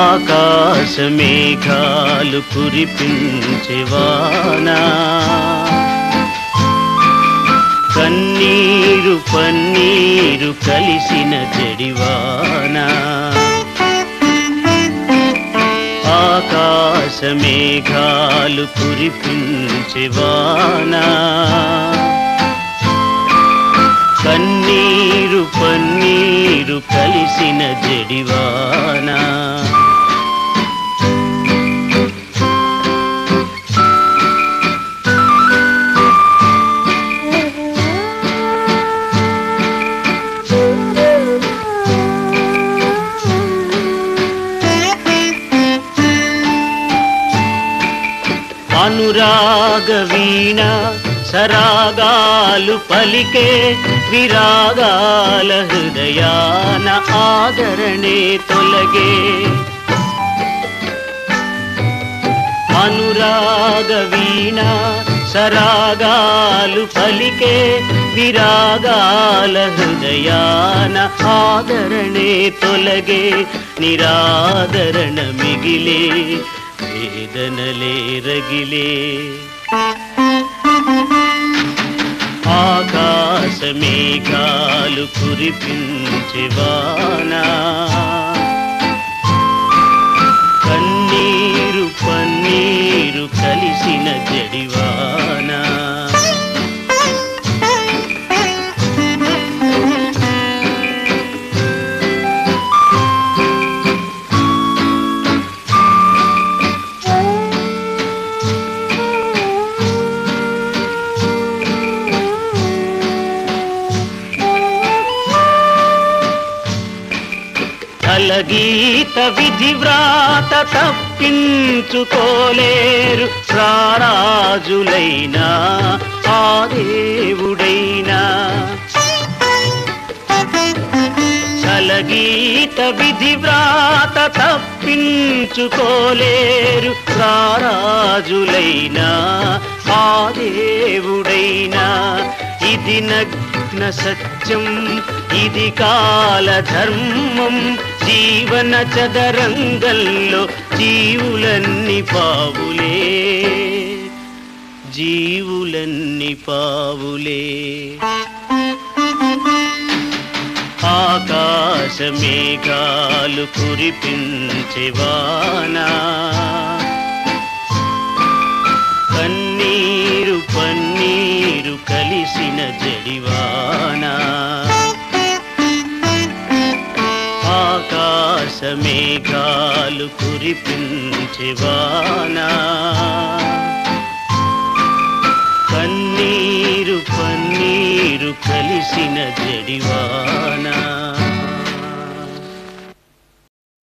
ఆకాశ మేఘాలు కురిపించేవానా కన్నీరు పన్నీరు కలిసిన జడివానా ఆకాశ మేఘాలు కురిపించేవానా కన్నీరు పన్నీరు కలిసిన జడివానా అనురాగ వీణ సరాగాలు పలికే విరాగాల హృదయాన ఆదరణే తొలగే అనురాగ వీణ సరాగాలు పలికే విరాగాల హృదయాన ఆదరణే తొలగే నిరాదరణ మిగిలే వేదనలే రగిలే ఆకాశ మేఘాలు కురిపించేవానా కన్నీరు పన్నీరు కలిసిన జడివానా తలగీత విధి వ్రాత తప్పించుకోలేరు రారాజులైనా ఆ దేవుడైనా తలగీత విధి వ్రాత తప్పించుకోలేరు రారాజులైనా ఆ దేవుడైనా ఇది నగ్న సత్యం ఇది కాల ధర్మం జీవన చదరంగంలో జీవులన్ని పావులే జీవులన్ని పావులే ఆకాశ మేఘాలు కురిపించేవానా కన్నీరు పన్నీరు కలిసిన జడివానా ఆకాశ మేఘాలు కురిపించేవానా కన్నీరు పన్నీరు కలిసిన జడివానా